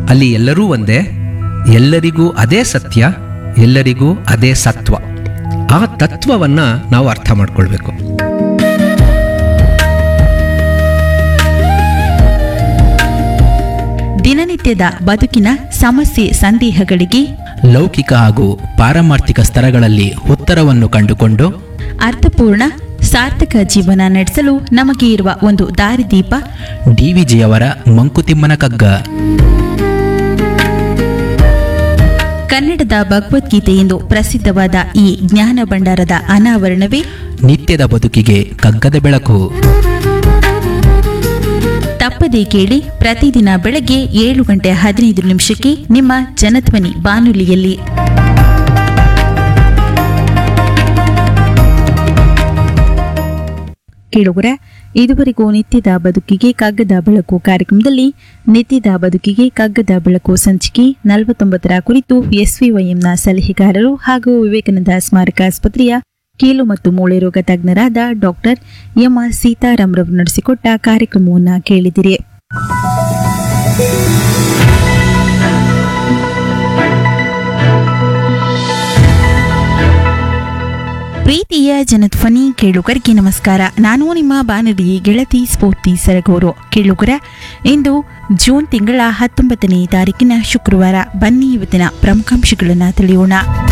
ಅಲ್ಲಿ ಎಲ್ಲರೂ ಒಂದೇ ಎಲ್ಲರಿಗೂ ಅದೇ ಸತ್ಯ ಎಲ್ಲರಿಗೂ ಅದೇ ಸತ್ವ ಆ ತತ್ವವನ್ನು ನಾವು ಅರ್ಥ ಮಾಡ್ಕೊಳ್ಬೇಕು ದಿನನಿತ್ಯದ ಬದುಕಿನ ಸಮಸ್ಯೆ ಸಂದೇಹಗಳಿಗೆ ಲೌಕಿಕ ಹಾಗೂ ಪಾರಮಾರ್ಥಿಕ ಸ್ತರಗಳಲ್ಲಿ ಉತ್ತರವನ್ನು ಕಂಡುಕೊಂಡು ಅರ್ಥಪೂರ್ಣ ಸಾರ್ಥಕ ಜೀವನ ನಡೆಸಲು ನಮಗೆ ಇರುವ ಒಂದು ದಾರಿದೀಪ ಡಿವಿಜಿಯವರ ಮಂಕುತಿಮ್ಮನ ಕಗ್ಗ ಕನ್ನಡದ ಭಗವದ್ಗೀತೆ ಎಂದು ಪ್ರಸಿದ್ಧವಾದ ಈ ಜ್ಞಾನ ಭಂಡಾರದ ಅನಾವರಣವೇ ನಿತ್ಯದ ಬದುಕಿಗೆ ಕಗ್ಗದ ಬೆಳಕು ತಪ್ಪದೇ ಕೇಳಿ ಪ್ರತಿದಿನ ಬೆಳಗ್ಗೆ ಏಳು ಗಂಟೆ ಹದಿನೈದು ನಿಮಿಷಕ್ಕೆ ನಿಮ್ಮ ಜನಧ್ವನಿ ಬಾನುಲಿಯಲ್ಲಿ ಕೇಳುಗರ ಇದುವರೆಗೂ ನಿತ್ಯದ ಬದುಕಿಗೆ ಕಗ್ಗದ ಬೆಳಕು ಕಾರ್ಯಕ್ರಮದಲ್ಲಿ ನಿತ್ಯದ ಬದುಕಿಗೆ ಕಗ್ಗದ ಬೆಳಕು ಸಂಚಿಕೆ ನಲವತ್ತೊಂಬತ್ತರ ಕುರಿತು ಎಸ್ವಿವೈಎಂನ ಸಲಹೆಗಾರರು ಹಾಗೂ ವಿವೇಕಾನಂದ ಸ್ಮಾರಕ ಆಸ್ಪತ್ರೆಯ ಕೀಲು ಮತ್ತು ಮೂಳೆ ರೋಗ ತಜ್ಞರಾದ ಡಾಕ್ಟರ್ ಎಂಆರ್ ಸೀತಾರಾಮ್ರವರು ನಡೆಸಿಕೊಟ್ಟ ಕಾರ್ಯಕ್ರಮವನ್ನು ಕೇಳಿದಿರಿ ಪ್ರೀತಿಯ ಜನಧ್ವನಿ ಕೇಳುಗರಿಗೆ ನಮಸ್ಕಾರ ನಾನು ನಿಮ್ಮ ಬಾನಡಿ ಗೆಳತಿ ಸ್ಫೂರ್ತಿ ಸರಗೂರು ಕೇಳುಗರ ಇಂದು ಜೂನ್ ತಿಂಗಳ ಹತ್ತೊಂಬತ್ತನೇ ತಾರೀಕಿನ ಶುಕ್ರವಾರ ಬನ್ನಿ ಇವತ್ತಿನ ಪ್ರಮುಖಾಂಶಗಳನ್ನು ತಿಳಿಯೋಣ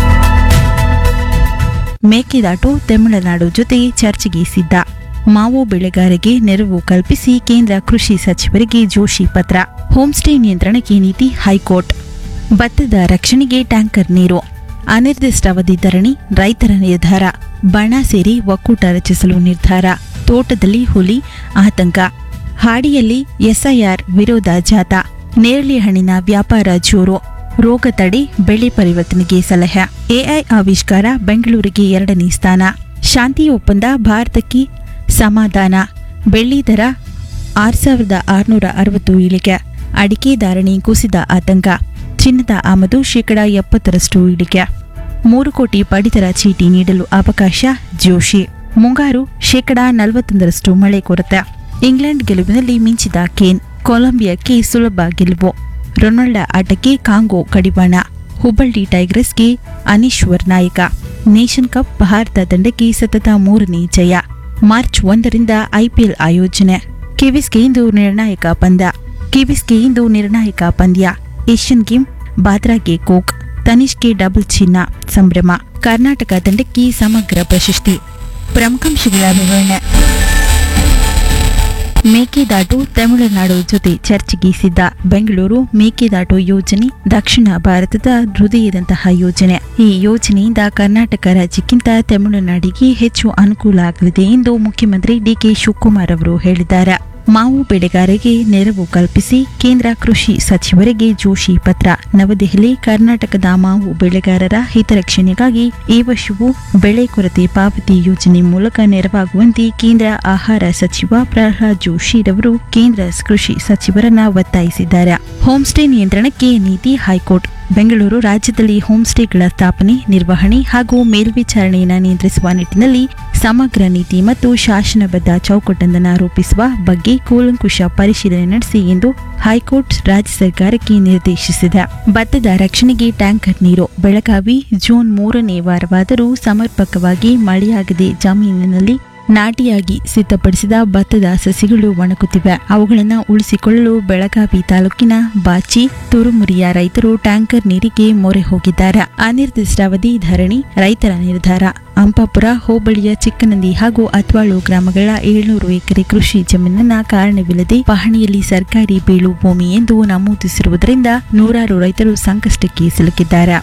ಮೇಕೆದಾಟು ತಮಿಳುನಾಡು ಜೊತೆ ಚರ್ಚೆಗೆ ಸಿದ್ಧ ಮಾವು ಬೆಳೆಗಾರರಿಗೆ ನೆರವು ಕಲ್ಪಿಸಿ ಕೇಂದ್ರ ಕೃಷಿ ಸಚಿವರಿಗೆ ಜೋಶಿ ಪತ್ರ ಹೋಂಸ್ಟೇ ನಿಯಂತ್ರಣಕ್ಕೆ ನೀತಿ ಹೈಕೋರ್ಟ್ ಭತ್ತದ ರಕ್ಷಣೆಗೆ ಟ್ಯಾಂಕರ್ ನೀರು ಅನಿರ್ದಿಷ್ಟಾವಧಿ ಧರಣಿ ರೈತರ ನಿರ್ಧಾರ ಬಣ ಸೇರಿ ಒಕ್ಕೂಟ ರಚಿಸಲು ನಿರ್ಧಾರ ತೋಟದಲ್ಲಿ ಹುಲಿ ಆತಂಕ ಹಾಡಿಯಲ್ಲಿ ಎಸ್ಐಆರ್ ವಿರೋಧ ಜಾಥಾ ನೇರಳೆ ಹಣ್ಣಿನ ವ್ಯಾಪಾರ ಜೋರು ರೋಗ ತಡೆ ಬೆಳೆ ಪರಿವರ್ತನೆಗೆ ಸಲಹೆ ಎಐ ಆವಿಷ್ಕಾರ ಬೆಂಗಳೂರಿಗೆ ಎರಡನೇ ಸ್ಥಾನ ಶಾಂತಿ ಒಪ್ಪಂದ ಭಾರತಕ್ಕೆ ಸಮಾಧಾನ ಬೆಳ್ಳಿ ದರ ಆರು ಸಾವಿರದ ಆರುನೂರ ಅರವತ್ತು ಇಳಿಕೆ ಅಡಿಕೆ ಧಾರಣೆ ಕುಸಿದ ಆತಂಕ ಚಿನ್ನದ ಆಮದು ಶೇಕಡ ಎಪ್ಪತ್ತರಷ್ಟು ಇಳಿಕೆ ಮೂರು ಕೋಟಿ ಪಡಿತರ ಚೀಟಿ ನೀಡಲು ಅವಕಾಶ ಜೋಶಿ ಮುಂಗಾರು ಶೇಕಡ ನಲವತ್ತೊಂದರಷ್ಟು ಮಳೆ ಕೊರತೆ ಇಂಗ್ಲೆಂಡ್ ಗೆಲುವಿನಲ್ಲಿ ಮಿಂಚಿದ ಕೇನ್ ಕೊಲಂಬಿಯಾಕ್ಕೆ ಸುಲಭ ಗೆಲುವು ರೊನಾಲ್ಡ ಆಟಕ್ಕೆ ಕಾಂಗೋ ಕಡಿವಾಣ ಹುಬ್ಬಳ್ಳಿ ಟೈಗರ್ಸ್ಗೆ ಅನೀಶ್ವರ್ ನಾಯಕ ನೇಷನ್ ಕಪ್ ಭಾರತ ತಂಡಕ್ಕೆ ಸತತ ಮೂರನೇ ಜಯ ಮಾರ್ಚ್ ಒಂದರಿಂದ ಐಪಿಎಲ್ ಆಯೋಜನೆ ಕಿವಿಸ್ಗೆ ಇಂದು ನಿರ್ಣಾಯಕ ಪಂದ್ಯ ಕಿವಿಸ್ಗೆ ಇಂದು ನಿರ್ಣಾಯಕ ಪಂದ್ಯ ಏಷ್ಯನ್ ಗೇಮ್ ಬಾದ್ರಾಗೆ ಕೋಕ್ ತನಿಷ್ಗೆ ಡಬಲ್ ಚಿನ್ನ ಸಂಭ್ರಮ ಕರ್ನಾಟಕ ತಂಡಕ್ಕೆ ಸಮಗ್ರ ಪ್ರಶಸ್ತಿ ಪ್ರಮುಖಾಂಶಗಳ ವಿವರಣೆ ಮೇಕೆದಾಟು ತಮಿಳುನಾಡು ಜೊತೆ ಚರ್ಚೆಗೆ ಸಿದ್ಧ ಬೆಂಗಳೂರು ಮೇಕೆದಾಟು ಯೋಜನೆ ದಕ್ಷಿಣ ಭಾರತದ ಹೃದಯದಂತಹ ಯೋಜನೆ ಈ ಯೋಜನೆಯಿಂದ ಕರ್ನಾಟಕ ರಾಜ್ಯಕ್ಕಿಂತ ತಮಿಳುನಾಡಿಗೆ ಹೆಚ್ಚು ಅನುಕೂಲ ಆಗಲಿದೆ ಎಂದು ಮುಖ್ಯಮಂತ್ರಿ ಡಿಕೆ ಶಿವಕುಮಾರ್ ಅವರು ಹೇಳಿದ್ದಾರೆ ಮಾವು ಬೆಳೆಗಾರರಿಗೆ ನೆರವು ಕಲ್ಪಿಸಿ ಕೇಂದ್ರ ಕೃಷಿ ಸಚಿವರಿಗೆ ಜೋಶಿ ಪತ್ರ ನವದೆಹಲಿ ಕರ್ನಾಟಕದ ಮಾವು ಬೆಳೆಗಾರರ ಹಿತರಕ್ಷಣೆಗಾಗಿ ಈ ವರ್ಷವೂ ಬೆಳೆ ಕೊರತೆ ಪಾವತಿ ಯೋಜನೆ ಮೂಲಕ ನೆರವಾಗುವಂತೆ ಕೇಂದ್ರ ಆಹಾರ ಸಚಿವ ಪ್ರಹ್ಲಾದ್ ಜೋಶಿ ರವರು ಕೇಂದ್ರ ಕೃಷಿ ಸಚಿವರನ್ನ ಒತ್ತಾಯಿಸಿದ್ದಾರೆ ಹೋಂಸ್ಟೇ ನಿಯಂತ್ರಣಕ್ಕೆ ನೀತಿ ಹೈಕೋರ್ಟ್ ಬೆಂಗಳೂರು ರಾಜ್ಯದಲ್ಲಿ ಹೋಂಸ್ಟೇಗಳ ಸ್ಥಾಪನೆ ನಿರ್ವಹಣೆ ಹಾಗೂ ಮೇಲ್ವಿಚಾರಣೆಯನ್ನು ನಿಯಂತ್ರಿಸುವ ನಿಟ್ಟಿನಲ್ಲಿ ಸಮಗ್ರ ನೀತಿ ಮತ್ತು ಶಾಸನಬದ್ಧ ಚೌಕಟ್ಟೊಂದನ್ನು ರೂಪಿಸುವ ಬಗ್ಗೆ ಕೂಲಂಕುಷ ಪರಿಶೀಲನೆ ನಡೆಸಿ ಎಂದು ಹೈಕೋರ್ಟ್ ರಾಜ್ಯ ಸರ್ಕಾರಕ್ಕೆ ನಿರ್ದೇಶಿಸಿದೆ ಭತ್ತದ ರಕ್ಷಣೆಗೆ ಟ್ಯಾಂಕರ್ ನೀರು ಬೆಳಗಾವಿ ಜೂನ್ ಮೂರನೇ ವಾರವಾದರೂ ಸಮರ್ಪಕವಾಗಿ ಮಳೆಯಾಗದೆ ಜಮೀನಿನಲ್ಲಿ ನಾಟಿಯಾಗಿ ಸಿದ್ಧಪಡಿಸಿದ ಭತ್ತದ ಸಸಿಗಳು ಒಣಗುತ್ತಿವೆ ಅವುಗಳನ್ನು ಉಳಿಸಿಕೊಳ್ಳಲು ಬೆಳಗಾವಿ ತಾಲೂಕಿನ ಬಾಚಿ ತುರುಮುರಿಯ ರೈತರು ಟ್ಯಾಂಕರ್ ನೀರಿಗೆ ಮೊರೆ ಹೋಗಿದ್ದಾರೆ ಅನಿರ್ದಿಷ್ಟಾವಧಿ ಧರಣಿ ರೈತರ ನಿರ್ಧಾರ ಅಂಪಾಪುರ ಹೋಬಳಿಯ ಚಿಕ್ಕನಂದಿ ಹಾಗೂ ಅತ್ವಾಳು ಗ್ರಾಮಗಳ ಏಳ್ನೂರು ಎಕರೆ ಕೃಷಿ ಜಮೀನನ್ನ ಕಾರಣವಿಲ್ಲದೆ ಪಹಣಿಯಲ್ಲಿ ಸರ್ಕಾರಿ ಬೀಳು ಭೂಮಿ ಎಂದು ನಮೂದಿಸಿರುವುದರಿಂದ ನೂರಾರು ರೈತರು ಸಂಕಷ್ಟಕ್ಕೆ ಸಿಲುಕಿದ್ದಾರೆ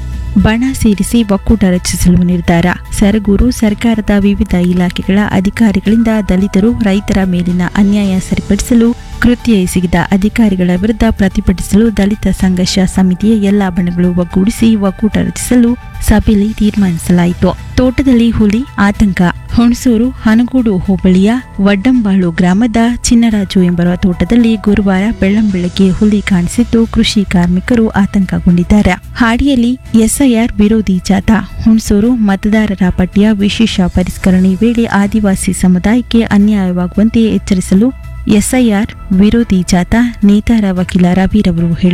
ಬಣ ಸೇರಿಸಿ ಒಕ್ಕೂಟ ರಚಿಸಲು ನಿರ್ಧಾರ ಸರಗೂರು ಸರ್ಕಾರದ ವಿವಿಧ ಇಲಾಖೆಗಳ ಅಧಿಕಾರಿಗಳಿಂದ ದಲಿತರು ರೈತರ ಮೇಲಿನ ಅನ್ಯಾಯ ಸರಿಪಡಿಸಲು ಕೃತ್ಯ ಎಸಗಿದ ಅಧಿಕಾರಿಗಳ ವಿರುದ್ಧ ಪ್ರತಿಭಟಿಸಲು ದಲಿತ ಸಂಘರ್ಷ ಸಮಿತಿಯ ಎಲ್ಲಾ ಬಣಗಳು ಒಗ್ಗೂಡಿಸಿ ಒಕ್ಕೂಟ ರಚಿಸಲು ಸಭೆಯಲ್ಲಿ ತೀರ್ಮಾನಿಸಲಾಯಿತು ತೋಟದಲ್ಲಿ ಹುಲಿ ಆತಂಕ ಹುಣಸೂರು ಹನಗೂಡು ಹೋಬಳಿಯ ವಡ್ಡಂಬಾಳು ಗ್ರಾಮದ ಚಿನ್ನರಾಜು ಎಂಬರ ತೋಟದಲ್ಲಿ ಗುರುವಾರ ಬೆಳ್ಳಂಬೆಳಗ್ಗೆ ಹುಲಿ ಕಾಣಿಸಿದ್ದು ಕೃಷಿ ಕಾರ್ಮಿಕರು ಆತಂಕಗೊಂಡಿದ್ದಾರೆ ಹಾಡಿಯಲ್ಲಿ ಎಸ್ಐಆರ್ ವಿರೋಧಿ ಜಾಥಾ ಹುಣಸೂರು ಮತದಾರರ ಪಟ್ಟಿಯ ವಿಶೇಷ ಪರಿಷ್ಕರಣೆ ವೇಳೆ ಆದಿವಾಸಿ ಸಮುದಾಯಕ್ಕೆ ಅನ್ಯಾಯವಾಗುವಂತೆ ಎಚ್ಚರಿಸಲು ಎಸ್ಐಆರ್ ವಿರೋಧಿ ಜಾಥಾ ನೇತಾರ ವಕೀಲ ರವಿರವರು ಹೇಳಿದ್ದಾರೆ